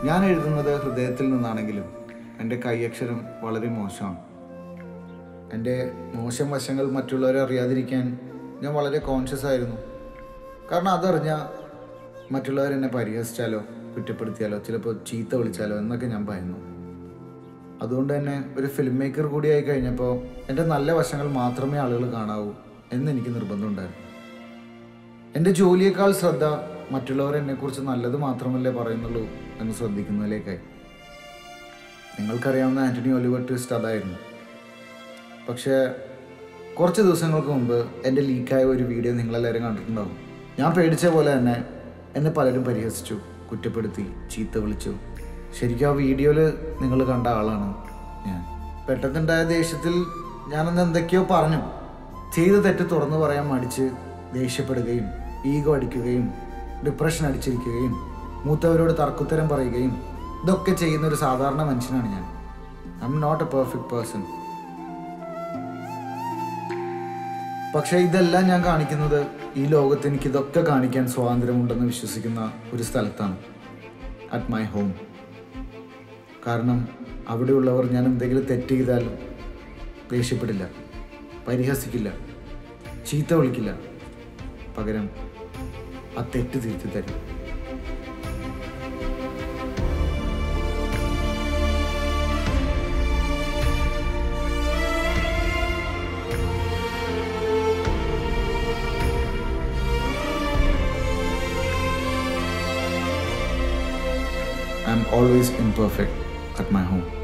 ഞാൻ എഴുതുന്നത് ഹൃദയത്തിൽ നിന്നാണെങ്കിലും എൻ്റെ കൈയക്ഷരം വളരെ മോശമാണ് എൻ്റെ മോശം വശങ്ങൾ മറ്റുള്ളവരെ അറിയാതിരിക്കാൻ ഞാൻ വളരെ കോൺഷ്യസ് ആയിരുന്നു കാരണം അതറിഞ്ഞാൽ മറ്റുള്ളവർ എന്നെ പരിഹസിച്ചാലോ കുറ്റപ്പെടുത്തിയാലോ ചിലപ്പോൾ ചീത്ത വിളിച്ചാലോ എന്നൊക്കെ ഞാൻ ഭയന്നു അതുകൊണ്ട് തന്നെ ഒരു ഫിലിം മേക്കർ കൂടിയായി കഴിഞ്ഞപ്പോൾ എൻ്റെ നല്ല വശങ്ങൾ മാത്രമേ ആളുകൾ കാണാവൂ എന്ന് എനിക്ക് നിർബന്ധമുണ്ടായിരുന്നു എൻ്റെ ജോലിയേക്കാൾ ശ്രദ്ധ മറ്റുള്ളവർ എന്നെക്കുറിച്ച് നല്ലത് മാത്രമല്ലേ പറയുന്നുള്ളൂ എന്ന് ശ്രദ്ധിക്കുന്നതിലേക്കായി നിങ്ങൾക്കറിയാവുന്ന ആൻ്റണി ഒലിവർ ട്വിസ്റ്റ് അതായിരുന്നു പക്ഷേ കുറച്ച് ദിവസങ്ങൾക്ക് മുമ്പ് എൻ്റെ ലീക്കായ ഒരു വീഡിയോ നിങ്ങളെല്ലാവരും കണ്ടിട്ടുണ്ടാവും ഞാൻ പേടിച്ച പോലെ തന്നെ എന്നെ പലരും പരിഹസിച്ചു കുറ്റപ്പെടുത്തി ചീത്ത വിളിച്ചു ശരിക്കും ആ വീഡിയോയിൽ നിങ്ങൾ കണ്ട ആളാണ് ഞാൻ പെട്ടെന്നുണ്ടായ ദേഷ്യത്തിൽ ഞാനന്ന് എന്തൊക്കെയോ പറഞ്ഞു ചെയ്ത തെറ്റ് തുറന്നു പറയാൻ മടിച്ച് ദേഷ്യപ്പെടുകയും ഈഗോ അടിക്കുകയും ഡിപ്രഷൻ അടിച്ചിരിക്കുകയും മൂത്തവരോട് തർക്കുത്തരം പറയുകയും ഇതൊക്കെ ചെയ്യുന്ന ഒരു സാധാരണ മനുഷ്യനാണ് ഞാൻ I am not a perfect person പക്ഷേ ഇതെല്ലാം ഞാൻ കാണിക്കുന്നത് ഈ ലോകത്ത് എനിക്ക് ഇതൊക്കെ കാണിക്കാൻ സ്വാതന്ത്ര്യമുണ്ടെന്ന് വിശ്വസിക്കുന്ന ഒരു സ്ഥലത്താണ് അറ്റ് മൈ ഹോം കാരണം അവിടെയുള്ളവർ ഞാൻ എന്തെങ്കിലും തെറ്റ് ചെയ്താൽ ദേഷ്യപ്പെടില്ല പരിഹസിക്കില്ല ചീത്ത വിളിക്കില്ല പകരം ആ തെറ്റ് തിരുത്തി തരും I'm always imperfect at my home.